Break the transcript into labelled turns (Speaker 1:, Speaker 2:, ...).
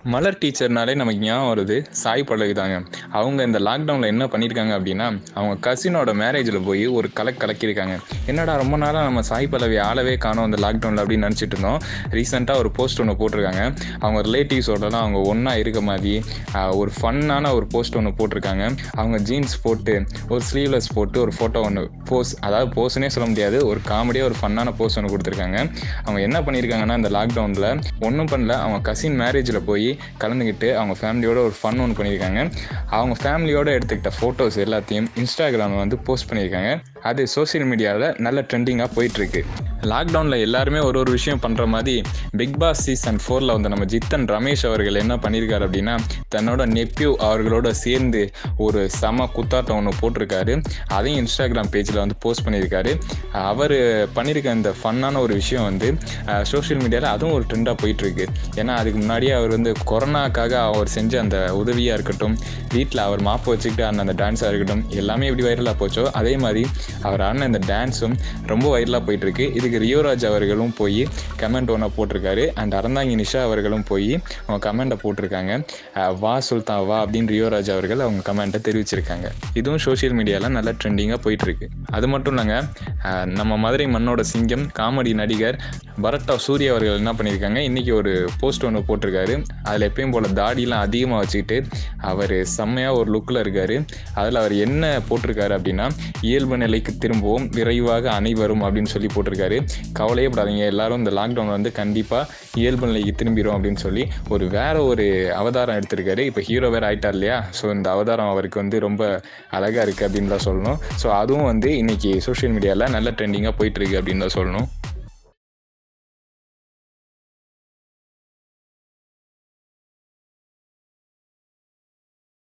Speaker 1: மலர் டீச்சர்னாலே நமக்கு ஞாபகம் வருது சாய் பல்லவி தாங்க அவங்க இந்த லாக்டவுனில் என்ன பண்ணியிருக்காங்க அப்படின்னா அவங்க கசினோட மேரேஜில் போய் ஒரு கலக் கலக்கியிருக்காங்க என்னடா ரொம்ப நாளாக நம்ம சாய் பல்லவி ஆளவே காணோம் இந்த லாக்டவுனில் அப்படின்னு நினச்சிட்டு இருந்தோம் ரீசெண்டாக ஒரு போஸ்ட் ஒன்று போட்டிருக்காங்க அவங்க ரிலேட்டிவ்ஸோடலாம் அவங்க ஒன்றா இருக்க மாதிரி ஆஹ், ஒரு ஃபன்னான ஒரு போஸ்ட் ஒன்று போட்டிருக்காங்க அவங்க ஜீன்ஸ் போட்டு ஒரு ஸ்லீவ்லெஸ் போட்டு ஒரு ஃபோட்டோ ஒன்று போஸ் அதாவது போஸ்னே சொல்ல முடியாது ஒரு காமெடியாக ஒரு ஃபன்னான போஸ்ட் ஒன்று கொடுத்துருக்காங்க அவங்க என்ன பண்ணியிருக்காங்கன்னா இந்த லாக்டவுனில் ஒன்றும் பண்ணல அவங்க கசின் மேரேஜில் போய் கலந்துக்கிட்டு அவங்க ஃபேமிலியோட ஒரு ஃபன் ஒன்று பண்ணியிருக்காங்க அவங்க ஃபேமிலியோட எடுத்துக்கிட்ட ஃபோட்டோஸ் எல்லாத்தையும் இன்ஸ்டாகிராமில் வந்து போஸ்ட் பண்ணியிருக்காங்க அது சோஷியல் மீடியாவில் நல்ல ட்ரெண்டிங்காக போயிட்டுருக்கு லாக்டவுனில் எல்லாருமே ஒரு ஒரு விஷயம் பண்ணுற மாதிரி பிக் பாஸ் சீசன் ஃபோரில் வந்து நம்ம ஜித்தன் ரமேஷ் அவர்கள் என்ன பண்ணியிருக்காரு அப்படின்னா தன்னோட நெப்யூ அவர்களோட சேர்ந்து ஒரு செம குத்தாட்டம் ஒன்று போட்டிருக்காரு அதையும் இன்ஸ்டாகிராம் பேஜில் வந்து போஸ்ட் பண்ணியிருக்காரு அவர் பண்ணியிருக்க இந்த ஃபன்னான ஒரு விஷயம் வந்து சோஷியல் மீடியாவில் அதுவும் ஒரு ட்ரெண்டாக போயிட்டுருக்கு ஏன்னா அதுக்கு முன்னாடியே அவர் வந்து கொரோனாக்காக அவர் செஞ்ச அந்த உதவியாக இருக்கட்டும் வீட்டில் அவர் மாப்பு வச்சுக்கிட்டு ஆடின அந்த டான்ஸாக இருக்கட்டும் எல்லாமே எப்படி வைரலாக போச்சோ அதே மாதிரி அவர் ஆடின இந்த டான்ஸும் ரொம்ப வைரலாக போயிட்டுருக்கு இதுக்கு ரியோராஜ் அவர்களும் போய் கமெண்ட் ஒன்று போட்டிருக்காரு அண்ட் அறந்தாங்கி நிஷா அவர்களும் போய் அவங்க கமெண்ட்டை போட்டிருக்காங்க அஹ் வா சுல்தான் வா அப்படின்னு ரியோராஜ் அவர்கள் அவங்க கமெண்ட்டை தெரிவிச்சிருக்காங்க இதுவும் சோஷியல் மீடியாவில் நல்ல ட்ரெண்டிங்காக போயிட்டுருக்கு அது மட்டும் இல்லைங்க அஹ் நம்ம மதுரை மண்ணோட சிங்கம் காமெடி நடிகர் பரட்டா சூர்யா அவர்கள் என்ன பண்ணியிருக்காங்க இன்றைக்கி ஒரு போஸ்ட் ஒன்று போட்டிருக்காரு அதில் எப்பயும் போல் தாடிலாம் அதிகமாக வச்சுக்கிட்டு அவர் செம்மையாக ஒரு லுக்கில் இருக்கார் அதில் அவர் என்ன போட்டிருக்காரு அப்படின்னா இயல்பு நிலைக்கு திரும்பவும் விரைவாக அனைவரும் அப்படின்னு சொல்லி போட்டிருக்காரு கவலையே படாதீங்க எல்லாரும் இந்த லாக்டவுன் வந்து கண்டிப்பாக இயல்பு நிலைக்கு திரும்பிடும் அப்படின்னு சொல்லி ஒரு வேற ஒரு அவதாரம் எடுத்திருக்காரு இப்போ ஹீரோ வேறு ஆயிட்டார் இல்லையா ஸோ இந்த அவதாரம் அவருக்கு வந்து ரொம்ப அழகாக இருக்குது அப்படின்னு தான் சொல்லணும் ஸோ அதுவும் வந்து இன்னைக்கு சோஷியல் மீடியாவில் நல்ல ட்ரெண்டிங்காக போயிட்டுருக்கு அப்படின்னு தான் சொல்லணும்